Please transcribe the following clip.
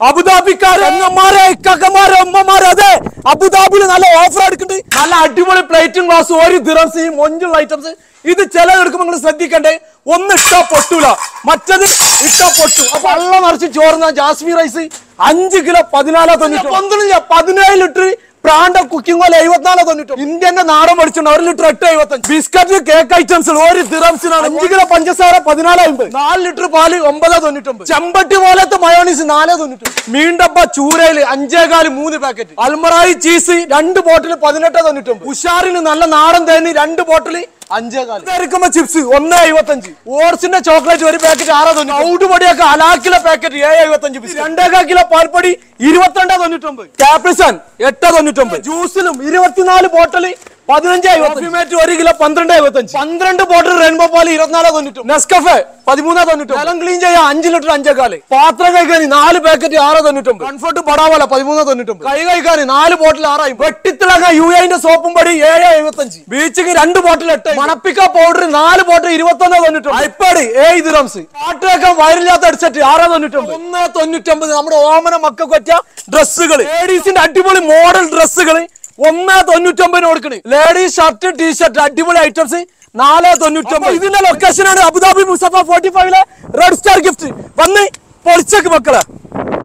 അബുദാബിക്കാരെ അമ്മമാരെ ഇക്കാക്കന്മാരെ അമ്മമാരെ അതെ അബുദാബിയിൽ നല്ല ഓഫർ എടുക്കുന്നുണ്ട് നല്ല അടിപൊളി പ്ലേറ്റും ഗ്ലാസ് ഒരു ദിറംസ് ഈ മൊഞ്ചുള്ള ഐറ്റംസ് ഇത് ചിലതെടുക്കുമ്പോൾ നിങ്ങൾ ശ്രദ്ധിക്കണ്ടേ ഒന്ന് ഇട്ടാ പൊട്ടൂല മറ്റത് ഇട്ടാ പൊട്ടു അപ്പൊ വെള്ളം നിറച്ച് ചോറുന്ന ജാസ്മി റൈസ് അഞ്ച് കിലോ പതിനാലോ തൊണ്ണൂറ്റി പന്ത്രണ്ടില്ല പതിനേഴ് ലിറ്റർ പ്രാണ്ട കുക്കിംഗ് ഓല എഴുപത്തിനാലോ തൊണ്ണൂറ്റി ഇന്ത്യന്റെ നാടൻ പഠിച്ചിട്ടുണ്ട് ഒരു ലിറ്റർ എട്ട് എഴുപത്തഞ്ച് ബിസ്ക്കറ്റ് കേക്ക് ഐറ്റംസ് ഒരു ദിറംസിനാണ് അഞ്ച് കിലോ പഞ്ചസാര പതിനാല് അമ്പത് നാല് ലിറ്റർ പാല് ഒമ്പത് തൊണ്ണൂറ്റൊമ്പത് ചെമ്പട്ടി പോലത്തെ മയോണീസ് നാല് തൊണ്ണൂറ്റൊമ്പത് മീൻഡപ്പ ചൂരയില് അഞ്ചേകാല് മൂന്ന് പാക്കറ്റ് അൽമറായി ചീസ് രണ്ട് ബോട്ടിൽ പതിനെട്ട് തൊണ്ണൂറ്റൊമ്പത് ഉഷാറിന് നല്ല നാടൻ തേന് രണ്ട് ബോട്ടിൽ അഞ്ചേകാല് ചിപ്സ് ഒന്ന് എഴുപത്തഞ്ച് ഓർസിന്റെ ചോക്ലേറ്റ് ഒരു പാക്കറ്റ് ആറ് തൊണ്ണൂറ്റി ഔട്ട് പൊടിയൊക്കെ അലാക്കിലോ പാക്കറ്റ് ഏഴ് എഴുപത്തഞ്ച് രണ്ടേകാൽ കിലോ പാൽപ്പൊടി ഇരുപത്തിരണ്ട് തൊണ്ണൂറ്റൊമ്പത് കാപ്രിസൺ എട്ട് തൊണ്ണൂറ്റൊമ്പത് ജ്യൂസിലും ഇരുപത്തിനാല് ബോട്ടിൽ പതിനഞ്ച് എഴുപത്തി ഒരു കിലോ പന്ത്രണ്ട് എഴുപത്തഞ്ച് പന്ത്രണ്ട് ബോട്ടിൽ റെയിൻബോ പാൽ ഇരുപത്തിനാല് തൊണ്ണൂറ്റും നെസ്കഫെ പതിമൂന്ന് തൊണ്ണൂറ്റും വെള്ളം ക്ലീൻ ചെയ്യാൻ അഞ്ച് ലിറ്റർ അഞ്ചേക്കാല് പാത്രം കഴിക്കാൻ നാല് പാക്കറ്റ് ആറ് തൊണ്ണൂറ്റൊമ്പത് കംഫർട്ട് പടാവല പതിമൂന്ന് തൊണ്ണൂറ്റൊമ്പത് കൈ കഴിക്കാൻ നാല് ബോട്ടിൽ ആറായി വെട്ടിത്തിളങ്ങ യു എന്റെ സോപ്പും പടി ഏഴ് എഴുപത്തഞ്ച് ബീച്ചിക്ക് രണ്ട് ബോട്ടിൽ എട്ട് മണപ്പിക്ക പൗഡർ നാല് ബോട്ടിൽ ഇരുപത്തൊന്ന് തൊണ്ണൂറ്റൊമ്പത് ഐപ്പാട് ഏഴ് ദിറംസ് പാട്ട് കേൾക്കാൻ വയറില്ലാത്ത അടിച്ചിട്ട് ആറ് തൊണ്ണൂറ്റൊമ്പത് ഒന്ന് തൊണ്ണൂറ്റൊമ്പത് നമ്മുടെ ഓമന മക്കൾക്ക് പറ്റിയ ഡ്രസ്സുകൾ ലേഡീസിന്റെ അടിപൊളി മോഡൽ ഡ്രസ്സുകൾ ഒന്ന് തൊണ്ണൂറ്റൊമ്പതിന് കൊടുക്കണേ ലേഡീസ് ഷർട്ട് ടീഷർട്ട് അടിപൊളി ഐറ്റംസ് നാല് തൊണ്ണൂറ്റൊമ്പത് ഇതിന്റെ ലൊക്കേഷൻ ആണ് അബുദാബി മുസഫ ഫോർട്ടി ഫൈവിലെ റെഡ് സ്റ്റാർ ഗിഫ്റ്റ് വന്ന് പൊളിച്ചേക്ക് മക്കളെ